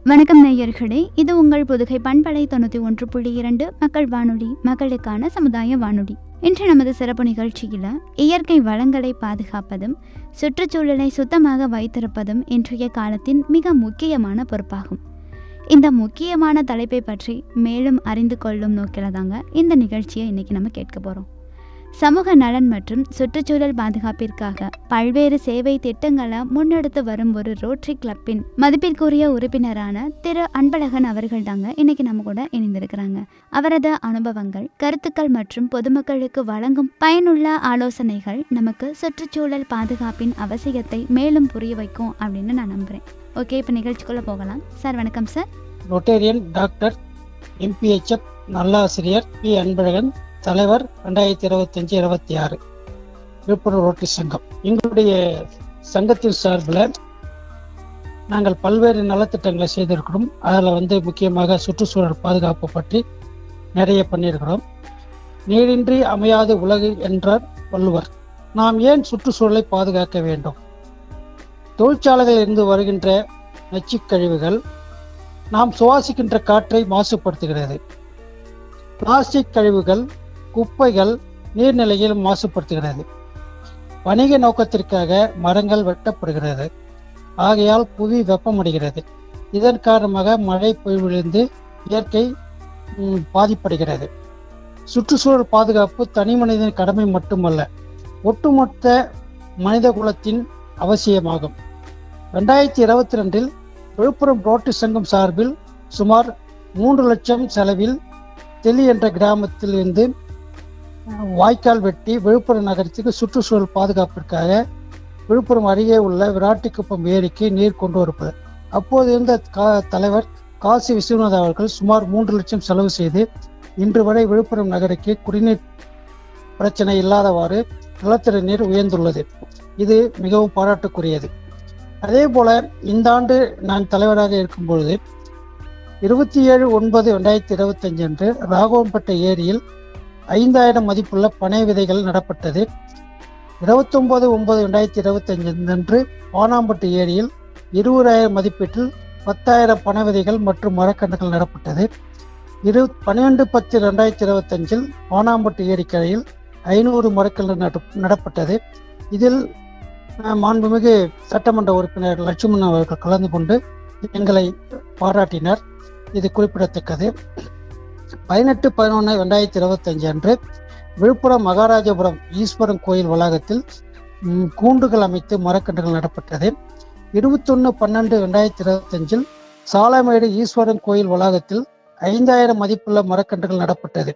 வணக்கம் நேயர்களே இது உங்கள் புதுகை பண்பலை தொண்ணூற்றி ஒன்று புள்ளி இரண்டு மக்கள் வானொலி மக்களுக்கான சமுதாய வானொலி இன்று நமது சிறப்பு நிகழ்ச்சியில் இயற்கை வளங்களை பாதுகாப்பதும் சுற்றுச்சூழலை சுத்தமாக வைத்திருப்பதும் இன்றைய காலத்தின் மிக முக்கியமான பொறுப்பாகும் இந்த முக்கியமான தலைப்பை பற்றி மேலும் அறிந்து கொள்ளும் நோக்கில் தாங்க இந்த நிகழ்ச்சியை இன்னைக்கு நம்ம கேட்க போகிறோம் சமூக நலன் மற்றும் சுற்றுச்சூழல் பாதுகாப்பிற்காக பல்வேறு சேவை திட்டங்களை முன்னெடுத்து வரும் ஒரு ரோட்டரி கிளப்பின் மதிப்பிற்குரிய உறுப்பினரான திரு அன்பழகன் அவர்கள் தாங்க இன்னைக்கு நம்ம கூட இணைந்திருக்கிறாங்க அவரது அனுபவங்கள் கருத்துக்கள் மற்றும் பொதுமக்களுக்கு வழங்கும் பயனுள்ள ஆலோசனைகள் நமக்கு சுற்றுச்சூழல் பாதுகாப்பின் அவசியத்தை மேலும் புரிய வைக்கும் அப்படின்னு நான் நம்புகிறேன் ஓகே இப்போ நிகழ்ச்சிக்குள்ளே போகலாம் சார் வணக்கம் சார் ரொட்டேரியன் டாக்டர் எம்பிஹெச்எஃப் நல்லாசிரியர் பி அன்பழகன் தலைவர் ரெண்டாயிரத்தி இருபத்தஞ்சு இருபத்தி ஆறு விழுப்புரம் ரோட்டரி சங்கம் எங்களுடைய சங்கத்தின் சார்பில் நாங்கள் பல்வேறு நலத்திட்டங்களை செய்திருக்கிறோம் அதில் வந்து முக்கியமாக சுற்றுச்சூழல் பாதுகாப்பு பற்றி நிறைய பண்ணியிருக்கிறோம் நீரின்றி அமையாது உலகு என்றார் வள்ளுவர் நாம் ஏன் சுற்றுச்சூழலை பாதுகாக்க வேண்டும் தொழிற்சாலைகளில் இருந்து வருகின்ற நச்சுக் கழிவுகள் நாம் சுவாசிக்கின்ற காற்றை மாசுபடுத்துகிறது பிளாஸ்டிக் கழிவுகள் குப்பைகள் நீர்நிலையில் மாசுபடுத்துகிறது வணிக நோக்கத்திற்காக மரங்கள் வெட்டப்படுகிறது ஆகையால் புவி வெப்பமடைகிறது இதன் காரணமாக மழை பொழிவிலிருந்து இயற்கை ம், பாதிப்படைகிறது சுற்றுச்சூழல் பாதுகாப்பு தனி மனிதன் கடமை மட்டுமல்ல ஒட்டுமொத்த மனித குலத்தின் அவசியமாகும் ரெண்டாயிரத்தி இருபத்தி ரெண்டில் விழுப்புரம் ரோட்டரி சங்கம் சார்பில் சுமார் மூன்று லட்சம் செலவில் தெளி என்ற கிராமத்தில் இருந்து அஹ், வாய்க்கால் வெட்டி விழுப்புரம் நகரத்துக்கு சுற்றுச்சூழல் பாதுகாப்பிற்காக விழுப்புரம் அருகே உள்ள விராட்டிக்குப்பம் ஏரிக்கு நீர் கொண்டு வருப்பது அப்போது இருந்த கா- தலைவர் காசி விஸ்வநாத் அவர்கள் சுமார் மூன்று லட்சம் செலவு செய்து இன்று வரை விழுப்புரம் நகருக்கு குடிநீர் பிரச்சனை இல்லாதவாறு நிலத்தடி நீர் உயர்ந்துள்ளது இது மிகவும் பாராட்டுக்குரியது அதே போல இந்த ஆண்டு நான் தலைவராக இருக்கும் பொழுது இருபத்தி ஏழு ஒன்பது ரெண்டாயிரத்தி இருபத்தஞ்சு அன்று ராகவன்பேட்டை ஏரியில் ஐந்தாயிரம் மதிப்புள்ள பனை விதைகள் நடப்பட்டது இருபத்தொன்பது ஒன்பது ரெண்டாயிரத்தி இருபத்தஞ்சு அன்று பானாம்பட்டு ஏரியில் இருபதாயிரம் மதிப்பீட்டில் பத்தாயிரம் பனை விதைகள் மற்றும் மரக்கன்றுகள் நடப்பட்டது இரு பன்னிரெண்டு பத்து ரெண்டாயிரத்தி இருபத்தஞ்சில் பானாம்பட்டு ஏரிக்கரையில் ஐநூறு மரக்கன்று நடு நடப்பட்டது இதில் அஹ், மாண்புமிகு சட்டமன்ற உறுப்பினர் லட்சுமணன் அவர்கள் கலந்து கொண்டு எங்களை பாராட்டினர் இது குறிப்பிடத்தக்கது பதினெட்டு பதினொன்று ரெண்டாயிரத்தி இருபத்தஞ்சு அன்று விழுப்புரம் மகாராஜபுரம் ஈஸ்வரன் கோயில் வளாகத்தில் ம், கூண்டுகள் அமைத்து மரக்கன்றுகள் நடப்பட்டது இருபத்தொன்று பன்னெண்டு ரெண்டாயிரத்தி இருபத்தஞ்சில் சாலமேடு ஈஸ்வரன் கோயில் வளாகத்தில் ஐந்தாயிரம் மதிப்புள்ள மரக்கன்றுகள் நடப்பட்டது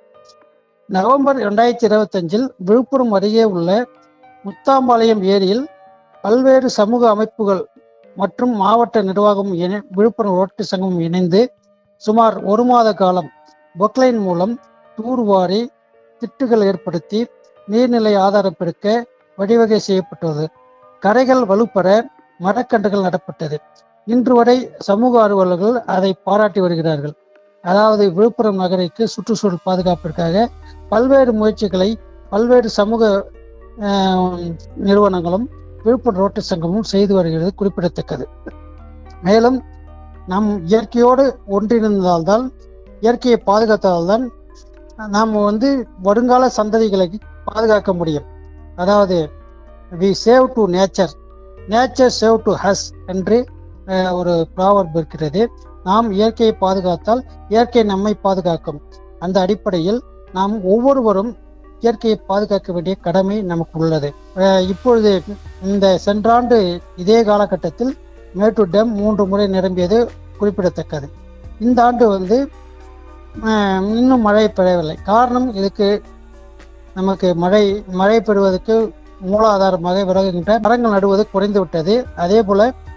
நவம்பர் ரெண்டாயிரத்தி இருபத்தஞ்சில் விழுப்புரம் அருகே உள்ள முத்தாம்பாளையம் ஏரியில் பல்வேறு சமூக அமைப்புகள் மற்றும் மாவட்ட நிர்வாகம் இணை விழுப்புரம் ரோட்டரி சங்கமும் இணைந்து சுமார் ஒரு மாத காலம் பொக்லைன் மூலம் தூர்வாரி திட்டுகள் ஏற்படுத்தி நீர்நிலை ஆதாரம் பெருக்க வழிவகை செய்யப்பட்டது கரைகள் வலுப்பெற மரக்கன்றுகள் நடப்பட்டது இன்று வரை சமூக ஆர்வலர்கள் அதை பாராட்டி வருகிறார்கள் அதாவது விழுப்புரம் நகரைக்கு சுற்றுச்சூழல் பாதுகாப்பிற்காக பல்வேறு முயற்சிகளை பல்வேறு சமூக ஆஹ், நிறுவனங்களும் விழுப்புரம் ரோட்டரி சங்கமும் செய்து வருகிறது குறிப்பிடத்தக்கது மேலும் நம் இயற்கையோடு ஒன்றிணைந்தால்தான் இயற்கையை பாதுகாத்தால்தான் நாம் வந்து வருங்கால சந்ததிகளை பாதுகாக்க முடியும் அதாவது we save to nature nature save to us என்று அஹ், ஒரு ப்ராவர்ப் இருக்கிறது நாம் இயற்கையை பாதுகாத்தால் இயற்கை நம்மை பாதுகாக்கும் அந்த அடிப்படையில் நாம் ஒவ்வொருவரும் இயற்கையை பாதுகாக்க வேண்டிய கடமை நமக்கு உள்ளது அஹ், இப்பொழுது இந்த சென்றாண்டு இதே காலகட்டத்தில் மேட்டூர் டேம் மூன்று முறை நிரம்பியது குறிப்பிடத்தக்கது இந்த ஆண்டு வந்து அஹ், இன்னும் மழை பெறவில்லை காரணம் இதுக்கு நமக்கு மழை மழை பெறுவதற்கு மூலாதாரமாக விலகுகின்ற மரங்கள் நடுவது குறைந்து விட்டது அதே போல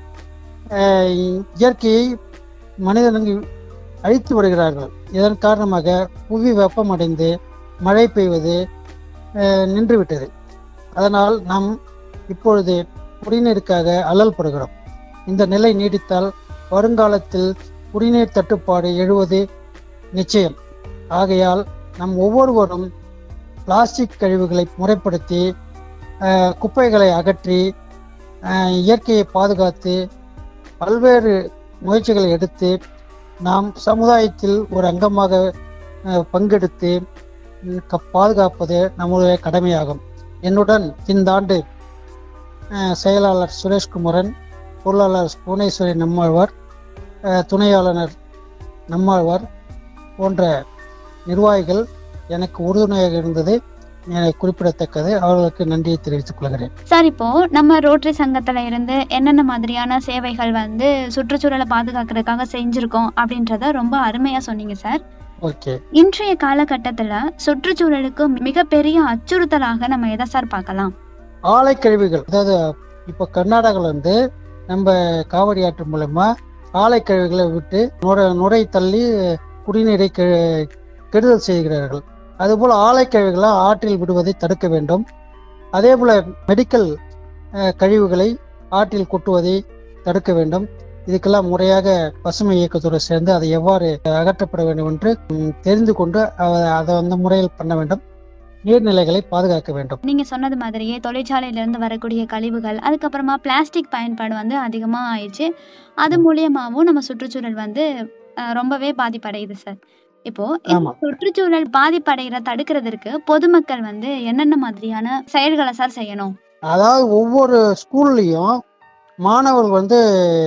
அஹ், இயற்கையை மனிதர்கள் அழித்து வருகிறார்கள் இதன் காரணமாக புவி வெப்பமடைந்து மழை பெய்வது அஹ், நின்றுவிட்டது அதனால் நாம் இப்பொழுது குடிநீருக்காக அல்லல் படுகிறோம் இந்த நிலை நீடித்தால் வருங்காலத்தில் குடிநீர் தட்டுப்பாடு எழுவது நிச்சயம் ஆகையால் நம் ஒவ்வொருவரும் பிளாஸ்டிக் கழிவுகளை முறைப்படுத்தி அஹ், குப்பைகளை அகற்றி அஹ், இயற்கையை பாதுகாத்து பல்வேறு முயற்சிகளை எடுத்து நாம் சமுதாயத்தில் ஒரு அங்கமாக அஹ், பங்கெடுத்து ம், க- பாதுகாப்பது நம்முடைய கடமையாகும் என்னுடன் இந்த ஆண்டு அஹ், செயலாளர் சுரேஷ்குமரன் பொருளாளர் புவனேஸ்வரி நம்மாழ்வார் அஹ், துணையாளர் நம்மாழ்வார் போன்ற நிர்வாகிகள் எனக்கு உறுதுணையாக இருந்தது அஹ், குறிப்பிடத்தக்கது அவர்களுக்கு நன்றியை தெரிவித்துக் கொள்கிறேன் சார் இப்போ நம்ம ரோட்டரி சங்கத்துல இருந்து என்னென்ன மாதிரியான சேவைகள் வந்து சுற்றுச்சூழலை பாதுகாக்கிறதுக்காக செஞ்சிருக்கோம் அப்படின்றத ரொம்ப அருமையா சொன்னீங்க சார் ஓகே இன்றைய காலகட்டத்துல சுற்றுச்சூழலுக்கு மிகப்பெரிய அச்சுறுத்தலாக நம்ம எதை சார் பார்க்கலாம் ஆலைக்கழிவுகள் அதாவது இப்போ கர்நாடகாவில் வந்து நம்ம காவிரி ஆற்று மூலமா ஆலைக்கழிவுகளை விட்டு நுரை நுரை தள்ளி குடிநீரை கெ- கெடுதல் செய்கிறார்கள் அதுபோல் ஆலைக்கழிவுகளை ஆற்றில் விடுவதை தடுக்க வேண்டும் அதே போல மெடிக்கல் அஹ், கழிவுகளை ஆற்றில் கொட்டுவதை தடுக்க வேண்டும் இதுக்கெல்லாம் முறையாக பசுமை இயக்கத்தோடு சேர்ந்து அதை எவ்வாறு அகற்றப்பட வேண்டும் என்று ம், தெரிந்து கொண்டு அ- அதை அந்த முறையில் பண்ண வேண்டும் நீர்நிலைகளை பாதுகாக்க வேண்டும் நீங்க சொன்னது மாதிரியே தொழிற்சாலையில இருந்து வரக்கூடிய கழிவுகள் அதுக்கப்புறமா பிளாஸ்டிக் பயன்பாடு வந்து அதிகமா ஆயிடுச்சு அது மூலியமாவும் நம்ம சுற்றுச்சூழல் வந்து அஹ், ரொம்பவே பாதிப்படையுது சார் இப்போ இந்த ஆமா. சுற்றுச்சூழல் பாதிப்படைகிற தடுக்கிறதுக்கு பொதுமக்கள் வந்து என்னென்ன மாதிரியான செயல்களை சார் செய்யணும் அதாவது ஒவ்வொரு ஸ்கூல்லையும் மாணவர்கள் வந்து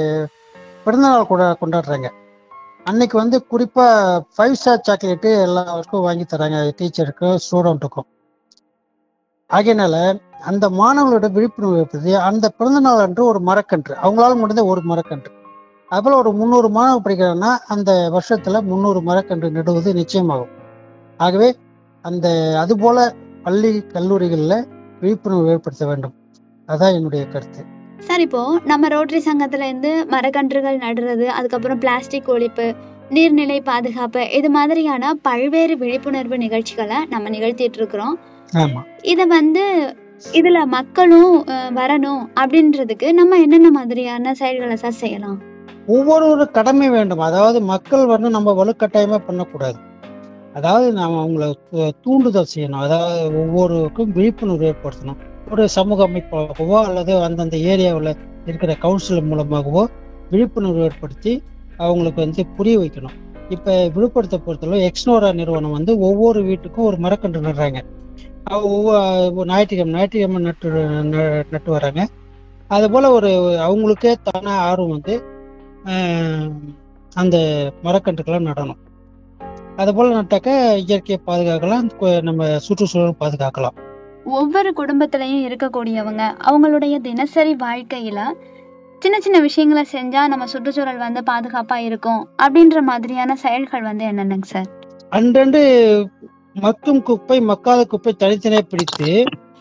பிறந்தநாள் கொண்டா கொண்டாடுறாங்க அன்னைக்கு வந்து குறிப்பா ஃபைவ் ஸ்டார் சாக்லேட்டு எல்லாருக்கும் வாங்கி தராங்க டீச்சருக்கும் ஸ்டூடெண்ட்டுக்கும் ஆகையினால அந்த மாணவர்களோட விழிப்புணர்வு ஏற்படுத்தி அந்த பிறந்தநாள் அன்று ஒரு மரக்கன்று அவங்களால முடிந்த ஒரு மரக்கன்று அதுபோல ஒரு முந்நூறு மாணவர் படிக்கிறாங்கன்னா அந்த வருஷத்துல முந்நூறு மரக்கன்று நடுவது நிச்சயமாகும் ஆகவே அந்த அதுபோல பள்ளி கல்லூரிகளில் விழிப்புணர்வு ஏற்படுத்த வேண்டும் அதான் என்னுடைய கருத்து சார் இப்போ நம்ம ரோட்டரி சங்கத்துல இருந்து மரக்கன்றுகள் நடுறது அதுக்கப்புறம் பிளாஸ்டிக் ஒழிப்பு நீர்நிலை பாதுகாப்பு இது மாதிரியான பல்வேறு விழிப்புணர்வு நிகழ்ச்சிகளை நம்ம நிகழ்த்திட்டு இருக்கிறோம் ஆமா இத வந்து இதுல மக்களும் அஹ், வரணும் அப்படின்றதுக்கு நம்ம என்னென்ன மாதிரியான செயல்களை சார் செய்யலாம் ஒவ்வொரு கடமை வேண்டும் அதாவது மக்கள் வந்து நம்ம வலுக்கட்டாயமா பண்ணக்கூடாது அதாவது நாம் அவங்கள து- தூண்டுதல் செய்யணும் அதாவது ஒவ்வொருக்கும் விழிப்புணர்வு ஏற்படுத்தணும் ஒரு சமூக அமைப்பாகவோ அல்லது அந்தந்த ஏரியாவில் இருக்கிற கவுன்சில் மூலமாகவோ விழிப்புணர்வு ஏற்படுத்தி அவங்களுக்கு வந்து புரிய வைக்கணும் இப்போ விழுப்புரத்தை பொறுத்தளவு எக்ஸ்னோரா நிறுவனம் வந்து ஒவ்வொரு வீட்டுக்கும் ஒரு மரக்கன்று நடுறாங்க அவங்க ஒவ்வொரு ஞாயிற்றுக்கிழமை ஞாயிற்றுக்கிழமை நட்டு ந- நட்டு வராங்க அதுபோல் ஒரு அவங்களுக்கே தானே ஆர்வம் வந்து ஆஹ் அந்த மரக்கன்றுகளை நடணும் அதுபோல் நட்டாக்க இயற்கையை பாதுகாக்கலாம் கு- நம்ம சுற்றுச்சூழல் பாதுகாக்கலாம் ஒவ்வொரு குடும்பத்திலையும் இருக்கக்கூடியவங்க அவங்களுடைய தினசரி வாழ்க்கையில சின்ன சின்ன விஷயங்களை செஞ்சா நம்ம சுற்றுச்சூழல் வந்து பாதுகாப்பா இருக்கும் அப்படின்ற மாதிரியான செயல்கள் வந்து என்னென்னங்க சார் அன்றன்று மக்கும் குப்பை மக்காத குப்பை தனித்தனியாக பிடித்து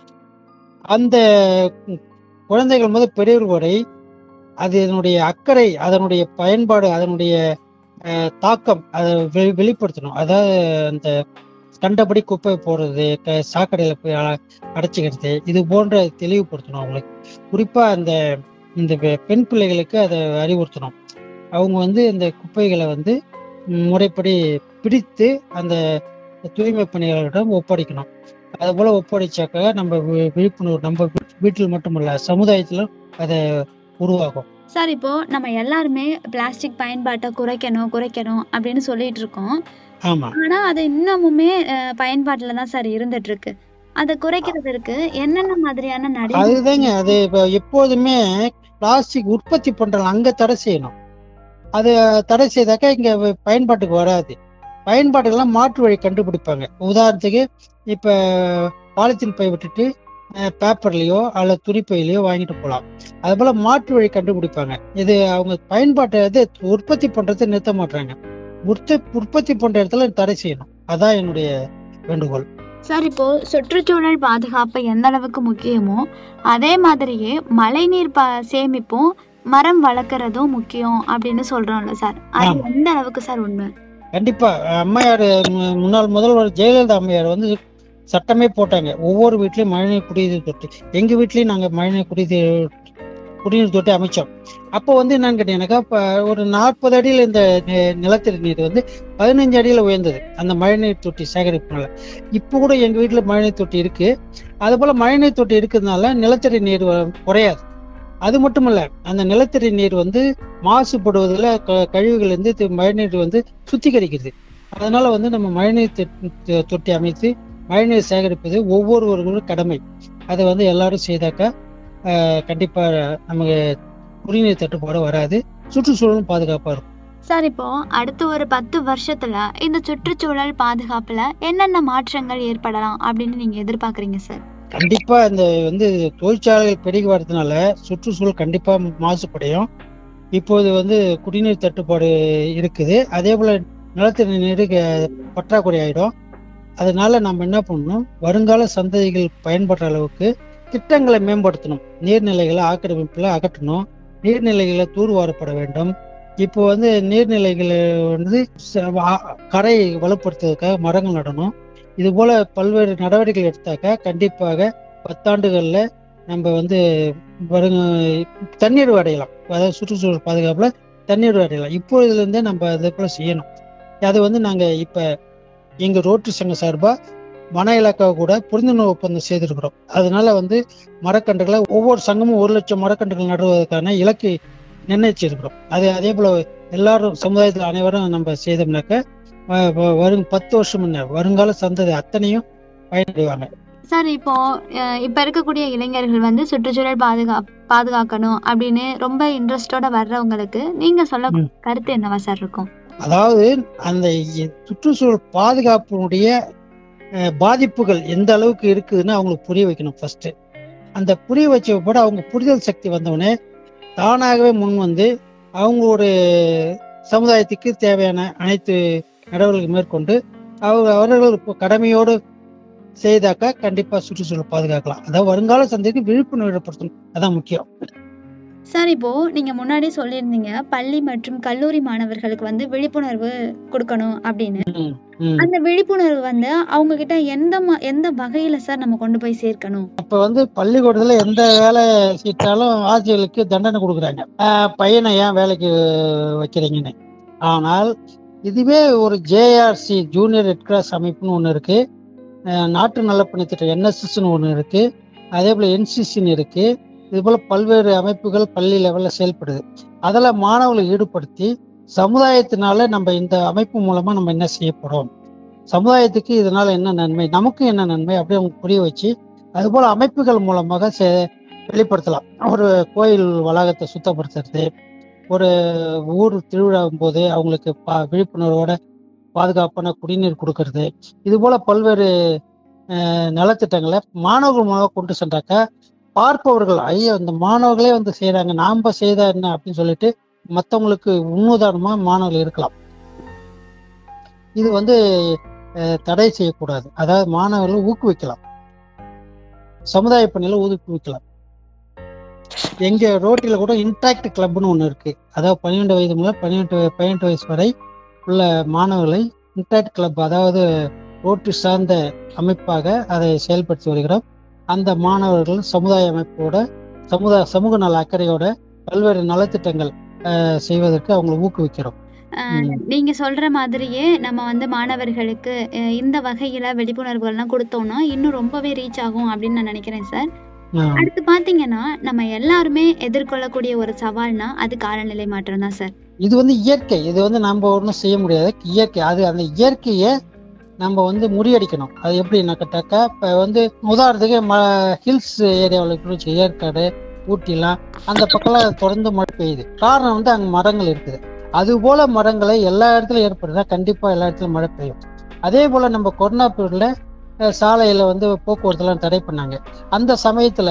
அந்த குழந்தைகள் முதல் பெரியவர் வரை அதனுடைய அக்கறை அதனுடைய பயன்பாடு அதனுடைய அஹ், தாக்கம் அதை வெளி வெளிப்படுத்தணும் அதாவது அந்த கண்டபடி குப்பை போடுறது க- சாக்கடையில போய் அ- அடைச்சிக்கிறது இது போன்ற தெளிவுபடுத்தணும் அவங்களுக்கு குறிப்பா அந்த இந்த பெ- பெண் பிள்ளைகளுக்கு அதை அறிவுறுத்தணும் அவங்க வந்து இந்த குப்பைகளை வந்து ம், முறைப்படி பிடித்து அந்த தூய்மை பணியாளர்களிடம் ஒப்படைக்கணும் அது போல ஒப்படைச்சாக்க நம்ம வி- விழிப்புணர்வு நம்ம வீ- வீட்டில் மட்டுமல்ல சமுதாயத்திலும் அதை உருவாகும் சார் இப்போ நம்ம எல்லாருமே பிளாஸ்டிக் பயன்பாட்டை குறைக்கணும் குறைக்கணும் அப்படின்னு சொல்லிட்டு இருக்கோம் ஆமா ஆனா அது இன்னமுமே அஹ், பயன்பாட்டுல தான் சார் இருந்துட்டு இருக்கு அதை குறைக்கிறதுக்கு என்னென்ன மாதிரியான நடைமுறை அதுதாங்க அது இப்போ எப்போதுமே பிளாஸ்டிக் உற்பத்தி பண்றாங்க அங்க தடை செய்யணும் அது தடை செய்தாக்கா இங்க வ- பயன்பாட்டுக்கு வராது பயன்பாட்டுக்கெல்லாம் மாற்று வழி கண்டுபிடிப்பாங்க உதாரணத்துக்கு இப்ப பாலித்தீன் பை விட்டுட்டு பேப்பர்லயோ அல்லது துணிப்பையிலையோ வாங்கிட்டு போகலாம் அது போல மாற்று வழி கண்டுபிடிப்பாங்க இது அவங்க பயன்பாட்டை இது உற்பத்தி பண்றதை நிறுத்த மாட்டாங்க உற்பத்தி உற்பத்தி பண்ற இடத்துல தடை செய்யணும் அதான் என்னுடைய வேண்டுகோள் சார் இப்போ சுற்றுச்சூழல் பாதுகாப்பு எந்த அளவுக்கு முக்கியமோ அதே மாதிரியே மழைநீர் ப சேமிப்பும் மரம் வளர்க்கறதும் முக்கியம் அப்படின்னு சொல்றோம்ல சார் அது ஆமா. எந்த அளவுக்கு சார் உண்மை கண்டிப்பா அம்மையார் மு- முன்னாள் முதல்வர் ஜெயலலிதா அம்மையார் வந்து சட்டமே போட்டாங்க ஒவ்வொரு வீட்லயும் மழைநீர் குடிநீர் தொட்டி எங்க வீட்லயும் நாங்க மழைநீர் குடிநீர் குடிநீர் தொட்டி அமைச்சோம் அப்போ வந்து என்னன்னு கேட்டீங்கன்னாக்கா இப்ப ஒரு நாற்பது அடியில இந்த நி- நிலத்தடி நீர் வந்து பதினஞ்சு அடியில உயர்ந்தது அந்த மழைநீர் தொட்டி சேகரிப்புனால இப்போ கூட எங்க வீட்டுல மழைநீர் தொட்டி இருக்கு அது போல மழைநீர் தொட்டி இருக்கிறதுனால நிலத்தடி நீர் வ- குறையாது அது மட்டும் இல்ல அந்த நிலத்தடி நீர் வந்து மாசுபடுவதில் க- கழிவுகள் வந்து தி- மழைநீர் வந்து சுத்திகரிக்கிறது அதனால வந்து நம்ம மழைநீர் தொ- தொ- தொட்டி அமைத்து மழைநீர் சேகரிப்பது ஒவ்வொருவர்களும் கடமை அதை வந்து எல்லாரும் செய்தாக்கா ஆஹ், கண்டிப்பா நமக்கு குடிநீர் தட்டுப்பாடு வராது சுற்றுச்சூழலும் பாதுகாப்பா இருக்கும் சார் இப்போ அடுத்த ஒரு பத்து வருஷத்துல இந்த சுற்றுச்சூழல் பாதுகாப்புல என்னென்ன மாற்றங்கள் ஏற்படலாம் அப்படின்னு நீங்க எதிர்பார்க்கறீங்க சார் கண்டிப்பா இந்த வந்து தொழிற்சாலைகள் பெருகி வரதுனால சுற்றுச்சூழல் கண்டிப்பா மாசுபடையும் இப்போது வந்து குடிநீர் தட்டுப்பாடு இருக்குது அதே போல நிலத்தடி நீர் க- பற்றாக்குறை ஆயிடும் அதனால நம்ம என்ன பண்ணணும் வருங்கால சந்ததிகள் பயன்படுற அளவுக்கு திட்டங்களை மேம்படுத்தணும் நீர்நிலைகளை ஆக்கிரமிப்புல அகற்றணும் நீர்நிலைகளை தூர்வாரப்பட வேண்டும் இப்போ வந்து நீர்நிலைகளை வந்து ச- ஆ- கரை வலுப்படுத்துவதற்காக மரங்கள் நடணும் இது போல பல்வேறு நடவடிக்கைகள் எடுத்தாக்க கண்டிப்பாக பத்தாண்டுகள்ல நம்ம வந்து வருங்க தண்ணீர் அடையலாம் அதாவது சுற்றுச்சூழல் பாதுகாப்புல தண்ணீர் அடையலாம் இப்பொழுதுல இருந்தே நம்ம அதை போல செய்யணும் அது வந்து நாங்க இப்ப எங்க ரோட்டரி சங்கம் சார்பா வன இலாக்கா கூட புரிந்துணர்வு ஒப்பந்தம் செய்திருக்கிறோம் அதனால வந்து மரக்கன்றுகளை ஒவ்வொரு சங்கமும் ஒரு லட்சம் மரக்கன்றுகள் நடுவதற்கான இலக்கு நிர்ணயிச்சிருக்கிறோம் அது அதே போல எல்லாரும் சமுதாயத்தில் அனைவரும் நம்ம செய்தோம்னாக்க வ- வ- வரும் பத்து வருஷம் முன்ன வருங்கால சந்ததி அத்தனையும் பயனடைவாங்க சார் இப்போ அஹ், இப்ப இருக்கக்கூடிய இளைஞர்கள் வந்து சுற்றுச்சூழல் பாதுகா பாதுகாக்கணும் அப்படின்னு ரொம்ப இன்ட்ரெஸ்டோட வர்றவங்களுக்கு நீங்க சொல்ல ம். கருத்து என்னவா சார் இருக்கும் அதாவது அந்த இ- சுற்றுச்சூழல் பாதுகாப்பினுடைய அஹ், பாதிப்புகள் எந்த அளவுக்கு இருக்குதுன்னு அவங்களுக்கு புரிய வைக்கணும் ஃபர்ஸ்ட் அந்த புரிய வச்ச கூட அவங்க புரிதல் சக்தி வந்தவொடனே தானாகவே முன் வந்து அவங்க ஒரு சமுதாயத்துக்கு தேவையான அனைத்து நடவடிக்கைகள் மேற்கொண்டு அவங்க அவர்கள் இப்போ கடமையோடு செய்தாக்கா கண்டிப்பா சுற்றுச்சூழல் பாதுகாக்கலாம் அதாவது வருங்கால சந்தைக்கு விழிப்புணர்வு ஏற்படுத்தணும் அதான் முக்கியம் சார் இப்போ நீங்க முன்னாடி சொல்லியிருந்தீங்க பள்ளி மற்றும் கல்லூரி மாணவர்களுக்கு வந்து விழிப்புணர்வு கொடுக்கணும் அப்படின்னு ம், ம். அந்த விழிப்புணர்வு வந்து அவங்க கிட்ட எந்த ம- எந்த வகையில சார் நம்ம கொண்டு போய் சேர்க்கணும் இப்ப வந்து பள்ளிக்கூடத்துல எந்த வேலை செய்தாலும் ஆசிரியர்களுக்கு தண்டனை கொடுக்குறாங்க ஆஹ் பையனை ஏன் வேலைக்கு வைக்கிறீங்கன்னு ஆனால் இதுவே ஒரு ஜேஆர்சி ஜூனியர் ரெட் கிராஸ் அமைப்புன்னு ஒன்று இருக்கு ஆஹ் நாட்டு நலப்பணி திட்டம் என்எஸ்எஸ்ன்னு ஒன்று இருக்கு அதே போல என்சிசின்னு இருக்கு இது போல பல்வேறு அமைப்புகள் பள்ளி லெவல்ல செயல்படுது அதில் மாணவர்களை ஈடுபடுத்தி சமுதாயத்தினால நம்ம இந்த அமைப்பு மூலமா நம்ம என்ன செய்யப்படும் சமுதாயத்துக்கு இதனால என்ன நன்மை நமக்கும் என்ன நன்மை அப்படி அவங்க புரிய வச்சு அதுபோல அமைப்புகள் மூலமாக செ- வெளிப்படுத்தலாம் ஒரு கோயில் வளாகத்தை சுத்தப்படுத்துறது ஒரு ஊர் திருவிழாவும் போது அவங்களுக்கு பா- விழிப்புணர்வோட பாதுகாப்பான குடிநீர் கொடுக்கறது இது போல பல்வேறு அஹ், நலத்திட்டங்களை மாணவர்கள் மூலமாக கொண்டு சென்றாக்க பார்ப்பவர்கள் ஐயோ இந்த மாணவர்களே வந்து செய்யறாங்க நாம செய்தா என்ன அப்படின்னு சொல்லிட்டு மற்றவங்களுக்கு முன்னுதாரணமா மாணவர்கள் இருக்கலாம் இது வந்து அஹ், தடை செய்யக்கூடாது அதாவது மாணவர்களை ஊக்குவிக்கலாம் சமுதாய பணியில ஊக்குவிக்கலாம் எங்க ரோட்டில கூட இன்டாக்ட் கிளப்னு ஒன்று இருக்கு அதாவது பன்னிரெண்டு வயது முதல் பன்னிரெண்டு பதினெட்டு வயசு வரை உள்ள மாணவர்களை இன்டாக்ட் கிளப் அதாவது ரோட்டு சார்ந்த அமைப்பாக அதை செயல்படுத்தி வருகிறோம் அந்த மாணவர்கள் சமுதாய அமைப்போட சமுதாய சமூக நல அக்கறையோட பல்வேறு நலத்திட்டங்கள் அஹ், செய்வதற்கு அவங்களை ஊக்குவிக்கிறோம் அஹ், ம். நீங்க சொல்ற மாதிரியே நம்ம வந்து மாணவர்களுக்கு அஹ், இந்த வகையில விழிப்புணர்வுகள்லாம் கொடுத்தோம்னா இன்னும் ரொம்பவே ரீச் ஆகும் அப்படின்னு நான் நினைக்கிறேன் சார் ஆஹ், அடுத்து பாத்தீங்கன்னா நம்ம எல்லாருமே எதிர்கொள்ளக்கூடிய ஒரு சவால்னா அது காலநிலை மாற்றம் தான் சார் இது வந்து இயற்கை இது வந்து நம்ம ஒன்றும் செய்ய முடியாது இயற்கை அது அந்த இயற்கையை நம்ம வந்து முறியடிக்கணும் அது எப்படின்னா கேட்டாக்கா இப்போ வந்து உதாரணத்துக்கு ம ஹில்ஸ் ஏரியாவில் குறிச்சு ஏற்காடு ஊட்டிலாம் அந்த பக்கம்லாம் தொடர்ந்து மழை பெய்யுது காரணம் வந்து அங்கே மரங்கள் இருக்குது அது போல மரங்களை எல்லா இடத்துலையும் ஏற்படுதா கண்டிப்பாக எல்லா இடத்துலையும் மழை பெய்யும் அதே போல் நம்ம கொரோனா பீரியடில் சாலையில் வந்து போக்குவரத்துலாம் தடை பண்ணாங்க அந்த சமயத்தில்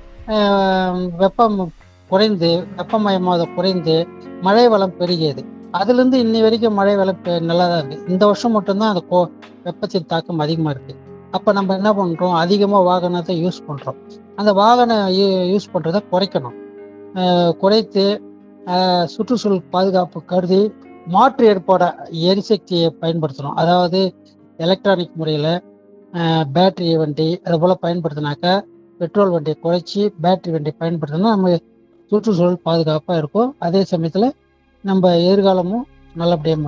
வெப்பம் குறைந்து வெப்பமயமாக குறைந்து மழை வளம் பெருகியது அதுல இருந்து இன்னி வரைக்கும் மழை வளம் பெ- நல்லா தான் இருக்கு இந்த வருஷம் மட்டும்தான் அந்த கோ வெப்பத்தின் தாக்கம் அதிகமா இருக்கு அப்ப நம்ம என்ன பண்றோம் அதிகமா வாகனத்தை யூஸ் பண்றோம் அந்த வாகனம் யூஸ் பண்றதை குறைக்கணும் அஹ் குறைத்து அஹ் சுற்றுச்சூழல் பாதுகாப்பு கருதி மாற்று ஏற்பாட எரிசக்தியை பயன்படுத்தணும் அதாவது எலக்ட்ரானிக் முறையில் பேட்டரி வண்டி அது போல் பயன்படுத்தினாக்கா பெட்ரோல் வண்டியை குறைச்சி பேட்டரி வண்டியை பயன்படுத்தினா நம்ம சுற்றுச்சூழல் பாதுகாப்பாக இருக்கும் அதே சமயத்தில் நம்ம எதிர்காலமும் நல்லபடியாக முடியும்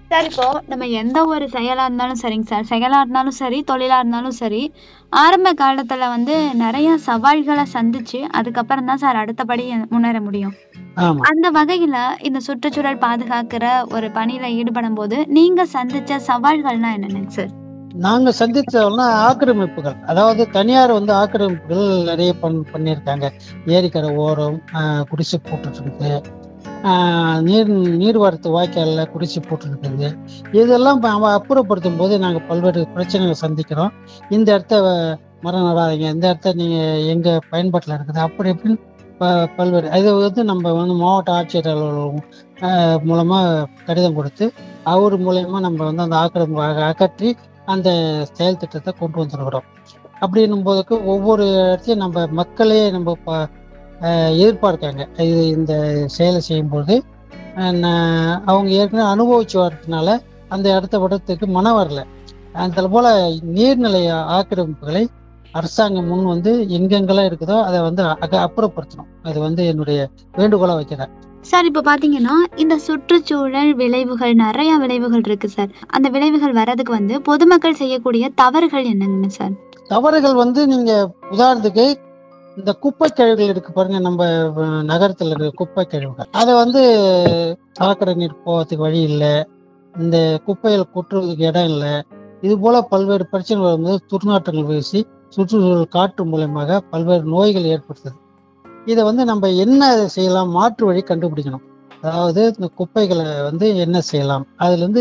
சார் இப்போ நம்ம எந்த ஒரு செயலா இருந்தாலும் சரிங்க சார் செயலா இருந்தாலும் சரி தொழிலா இருந்தாலும் சரி ஆரம்ப காலத்துல வந்து நிறைய சவால்களை சந்திச்சு அதுக்கப்புறம் தான் சார் அடுத்தபடி முன்னேற முடியும் ஆமா அந்த வகையில இந்த சுற்றுச்சூழல் பாதுகாக்கிற ஒரு பணியில ஈடுபடும் போது நீங்க சந்திச்ச சவால்கள்னா என்னென்னங்க சார் நாங்க சந்திச்சோம்னா ஆக்கிரமிப்புகள் அதாவது தனியார் வந்து ஆக்கிரமிப்புகள் நிறைய பண் பண்ணியிருக்காங்க ஏரிக்கரை ஓரம் ஆஹ், குடிசை போட்டுட்டு இருக்கு ஆஹ், நீர் நீர்வரத்து வாய்க்கால்ல குடிசை போட்டு இருக்குது இதெல்லாம் ப- அவ அப்புறப்படுத்தும் போது நாங்க பல்வேறு பிரச்சனைகளை சந்திக்கிறோம் இந்த இடத்த வ- மரம் நடாதீங்க இந்த இடத்த நீங்க எங்க பயன்பாட்டில் இருக்குது அப்படி இப்படின்னு ப- பல்வேறு இது வந்து நம்ம வந்து மாவட்ட ஆட்சியர் அலுவலகம் ஆஹ், மூலமா கடிதம் கொடுத்து அவர் மூலயமா நம்ம வந்து அந்த ஆக்கிரமிப்பு அக- அகற்றி அந்த செயல் திட்டத்தை கொண்டு வந்துருக்கிறோம் அப்படின்னும் போதுக்கு ஒவ்வொரு இடத்தையும் நம்ம மக்களே நம்ம ப- ஆஹ் எதிர்பார்க்காங்க இது இந்த செயலை செய்யும்போது ஆஹ் நா- அவங்க ஏற்கனவே அனுபவிச்சு வரதுனால அந்த இடத்த விடத்துக்கு மனம் வரல அந்த போல நீர்நிலை ஆக்கிரமிப்புகளை அரசாங்கம் முன் வந்து எங்கெங்கெல்லாம் இருக்குதோ அதை வந்து அக அப்புறப்படுத்தணும் அது வந்து என்னுடைய வேண்டுகோளா வைக்கிறேன் சார் இப்போ பார்த்தீங்கன்னா இந்த சுற்றுச்சூழல் விளைவுகள் நிறைய விளைவுகள் இருக்கு சார் அந்த விளைவுகள் வர்றதுக்கு வந்து பொதுமக்கள் செய்யக்கூடிய தவறுகள் என்னங்க சார் தவறுகள் வந்து நீங்க உதாரணத்துக்கு இந்த குப்பை கழிவுகள் இருக்கு பாருங்க நம்ம அஹ், நகரத்துல இருக்க குப்பை கழிவுகள் அதை வந்து சாக்கடை நீர் போகிறதுக்கு வழி இல்லை இந்த குப்பைகள் கொட்டுறதுக்கு இடம் இல்லை இது போல பல்வேறு பிரச்சனைகள் வரும்போது துர்நாற்றங்கள் வீசி சுற்றுச்சூழல் காற்று மூலயமாக பல்வேறு நோய்கள் ஏற்படுத்துது இதை வந்து நம்ம என்ன செய்யலாம் மாற்று வழி கண்டுபிடிக்கணும் அதாவது இந்த குப்பைகளை வந்து என்ன செய்யலாம் அதுல இருந்து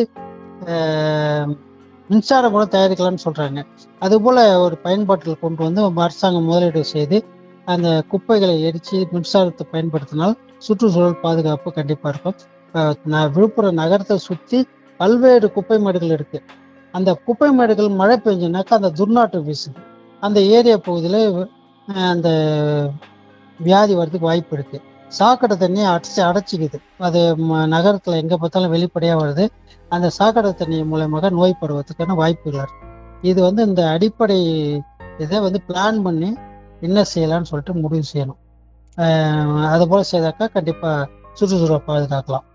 ஆஹ், மின்சாரம் கூட தயாரிக்கலாம்னு சொல்றாங்க அதுபோல ஒரு பயன்பாட்டில் கொண்டு வந்து அரசாங்கம் முதலீடு செய்து அந்த குப்பைகளை எரித்து மின்சாரத்தை பயன்படுத்தினால் சுற்றுச்சூழல் பாதுகாப்பு கண்டிப்பா இருக்கும் அஹ் ந- விழுப்புரம் நகரத்தை சுத்தி பல்வேறு குப்பை மேடுகள் இருக்கு அந்த குப்பை மேடுகள் மழை பெஞ்சுனாக்கா அந்த துர்நாற்றம் வீசுது அந்த ஏரியா பகுதியில அஹ் அந்த வியாதி வர்றதுக்கு வாய்ப்பு இருக்கு சாக்கடை தண்ணியை அடைச்சி அடைச்சிக்குது அது ம- நகரத்துல எங்க பார்த்தாலும் வெளிப்படையா வருது அந்த சாக்கடை தண்ணி மூலயமாக நோய் படுவதற்கான வாய்ப்புகள் இருக்கு இது வந்து இந்த அடிப்படை இதை வந்து பிளான் பண்ணி என்ன செய்யலாம்னு சொல்லிட்டு முடிவு செய்யணும் ஆஹ் அது போல செய்தாக்கா கண்டிப்பா சுற்றுச்சூழல் பாதுகாக்கலாம்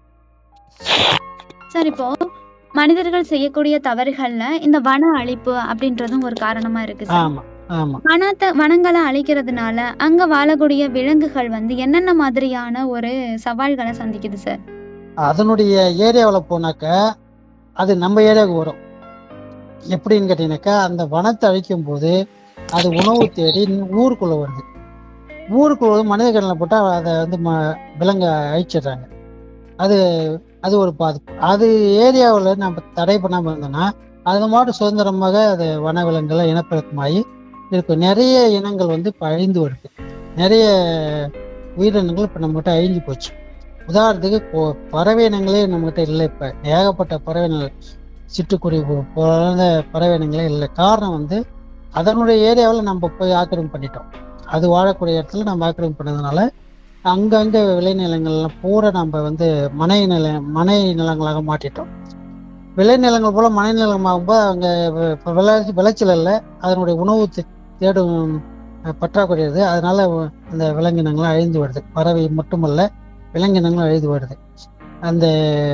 சார் இப்போ மனிதர்கள் செய்யக்கூடிய தவறுகள்ல இந்த வன அழிப்பு அப்படின்றதும் ஒரு காரணமா இருக்கு சார் ஆமா ஆமா வனத்தை வனங்களை அழிக்கிறதுனால அங்க வாழக்கூடிய விலங்குகள் வந்து என்னென்ன மாதிரியான ஒரு சவால்களை சந்திக்குது சார் அதனுடைய ஏரியாவில் போனாக்கா அது நம்ம ஏரியாவுக்கு வரும் எப்படின்னு கேட்டீங்கன்னாக்கா அந்த வனத்தை அழிக்கும் போது அது உணவு தேடி ஊருக்குள்ள வருது ஊருக்குள்ள வந்து மனித கடலில் போட்டால் அதை வந்து ம விலங்க அழிச்சிடுறாங்க அது அது ஒரு பாதிப்பு அது ஏரியாவில் நம்ம தடை பண்ணாமல் இருந்தோம்னா அது மாட்டு சுதந்திரமாக அது வனவிலங்குகளை இனப்பெருக்கமாகி இருக்கும் நிறைய இனங்கள் வந்து இப்போ அழிந்து வருது நிறைய உயிரினங்கள் இப்போ நம்மகிட்ட அழிஞ்சு போச்சு உதாரணத்துக்கு இப்போ பறவை இனங்களே நம்மகிட்ட இல்லை இப்போ ஏகப்பட்ட பறவை இனங்கள் சிட்டுக்குருவி போ- போல பறவை இனங்களே இல்லை காரணம் வந்து அதனுடைய ஏரியாவில் நம்ம போய் ஆக்கிரமிப்பு பண்ணிட்டோம் அது வாழக்கூடிய இடத்துல நம்ம ஆக்கிரமிப்பு பண்ணதுனால அங்கங்க விளைநிலங்கள்லாம் பூரா நம்ம வந்து மனை நில மனை நிலங்களாக மாற்றிட்டோம் விளைநிலங்கள் போல மனை நிலமாகும்போது அங்கே விளைச்சி விளைச்சல் இல்லை அதனுடைய உணவு தே- தேடும் அஹ், பற்றாக்குறை இருக்குது அதனால அந்த விலங்கினங்கள்லாம் அழிந்து வருது பறவை மட்டுமல்ல விலங்கினங்களும் அழிந்து வருது அந்த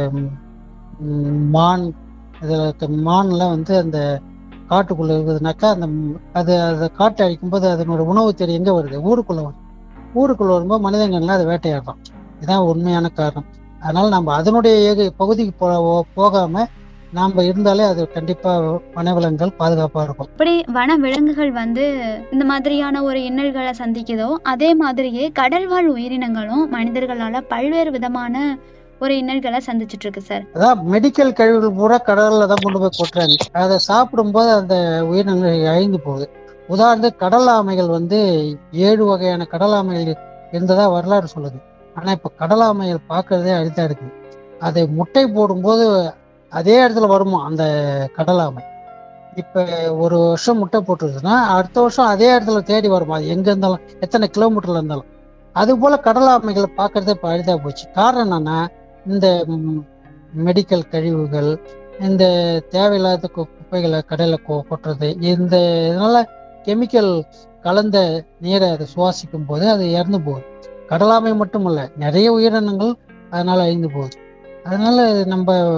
ம், மான் இதில் இருக்க மான்லாம் வந்து அந்த காட்டுக்குள்ள இருக்குதுனாக்கா அந்த ம், அது அதை காட்டை அழிக்கும்போது அதனோட உணவு தேடி எங்கே வருது ஊருக்குள்ள வருது ஊருக்குள்ள வரும்போது மனிதங்கள்லாம் அதை வேட்டையாடுறோம் இதுதான் உண்மையான காரணம் அதனால நம்ம அதனுடைய ஏக- பகுதிக்கு போ போகாம நாம இருந்தாலே அது கண்டிப்பா வனவிலங்குகள் பாதுகாப்பா இருக்கும் இப்படி வன விலங்குகள் வந்து இந்த மாதிரியான ஒரு இன்னல்களை சந்திக்குதோ அதே மாதிரியே கடல்வாழ் உயிரினங்களும் மனிதர்களால பல்வேறு விதமான ஒரு இன்னல்களை சந்திச்சிட்டு இருக்கு சார் அதான் மெடிக்கல் கழிவுகள் பூரா கடல்ல தான் கொண்டு போய் கொட்டுறாங்க அதை சாப்பிடும்போது அந்த உயிரினங்கள் அழிந்து போகுது உதாரணத்துக்கு கடல் ஆமைகள் வந்து ஏழு வகையான கடல் ஆமைகள் இருந்ததா வரலாறு சொல்லுது ஆனா இப்ப கடல் ஆமைகள் பார்க்கறதே அரிதா இருக்குது அது முட்டை போடும்போது அதே இடத்துல வருமா அந்த கடல் ஆமை இப்ப ஒரு வருஷம் முட்டை போட்டுருச்சுன்னா அடுத்த வருஷம் அதே இடத்துல தேடி வருமா அது எங்க இருந்தாலும் எத்தனை கிலோமீட்டர்ல இருந்தாலும் அது போல கடல் ஆமைகளை பார்க்கறதே இப்ப அரிதா போச்சு காரணம் என்னன்னா இந்த மெடிக்கல் கழிவுகள் இந்த தேவையில்லாத கு- குப்பைகளை கடல்ல கொ- கொட்டுறது இந்த இதனால கெமிக்கல் கலந்த நீரை அதை சுவாசிக்கும் போது அது இறந்து போகுது கடலாமை மட்டுமல்ல நிறைய உயிரினங்கள் அதனால அழிந்து போகுது அதனால நம்ம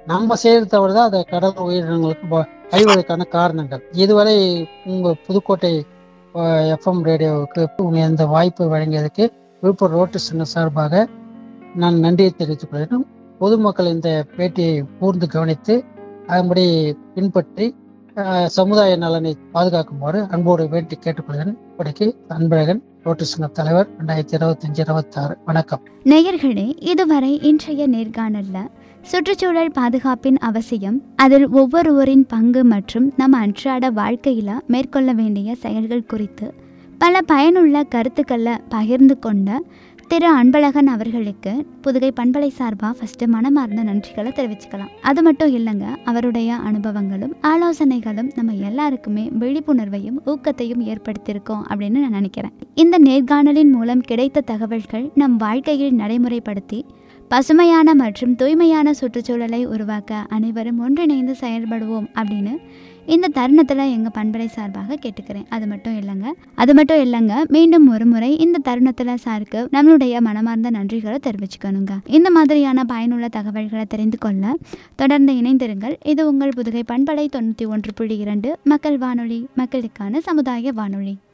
நம்ம செய்யறது தவிர தான் அதை கடல் உயிரினங்களுக்கு வ- அழிவதற்கான காரணங்கள் இதுவரை உங்க புதுக்கோட்டை எஃப்எம் ரேடியோவுக்கு இந்த வாய்ப்பை வழங்கியதுக்கு விழுப்புரம் ரோட்டு சங்கம் சார்பாக நான் நன்றியை தெரிவித்துக் கொள்கிறேன் பொதுமக்கள் இந்த பேட்டியை கூர்ந்து கவனித்து அதன்படி பின்பற்றி அஹ், சமுதாய நலனை பாதுகாக்குமாறு அன்போடு வேண்டி கேட்டுக்கொள்கிறேன் இப்படிக்கு அன்பழகன் ரோட்டு சங்க தலைவர் ரெண்டாயிரத்தி இருபத்தி அஞ்சு இருபத்தி ஆறு வணக்கம் நேயர்களே இதுவரை இன்றைய நேர்காணல்ல சுற்றுச்சூழல் பாதுகாப்பின் அவசியம் அதில் ஒவ்வொருவரின் பங்கு மற்றும் நம்ம அன்றாட வாழ்க்கையில மேற்கொள்ள வேண்டிய செயல்கள் குறித்து பல பயனுள்ள கருத்துக்களை பகிர்ந்து கொண்ட திரு அன்பழகன் அவர்களுக்கு புதுகை பண்பலை சார்பா ஃபர்ஸ்ட் மனமார்ந்த நன்றிகளை தெரிவிச்சுக்கலாம் அது மட்டும் இல்லைங்க அவருடைய அனுபவங்களும் ஆலோசனைகளும் நம்ம எல்லாருக்குமே விழிப்புணர்வையும் ஊக்கத்தையும் ஏற்படுத்தியிருக்கோம் அப்படின்னு நான் நினைக்கிறேன் இந்த நேர்காணலின் மூலம் கிடைத்த தகவல்கள் நம் வாழ்க்கையில் நடைமுறைப்படுத்தி பசுமையான மற்றும் தூய்மையான சுற்றுச்சூழலை உருவாக்க அனைவரும் ஒன்றிணைந்து செயல்படுவோம் அப்படின்னு இந்த தருணத்தில் எங்கள் பண்பலை சார்பாக கேட்டுக்கிறேன் அது மட்டும் இல்லைங்க அது மட்டும் இல்லைங்க மீண்டும் ஒரு முறை இந்த தருணத்தில் சாருக்கு நம்மளுடைய மனமார்ந்த நன்றிகளை தெரிவிச்சுக்கணுங்க இந்த மாதிரியான பயனுள்ள தகவல்களை தெரிந்து கொள்ள தொடர்ந்து இணைந்திருங்கள் இது உங்கள் புதுகை பண்பலை தொண்ணூற்றி ஒன்று புள்ளி இரண்டு மக்கள் வானொலி மக்களுக்கான சமுதாய வானொலி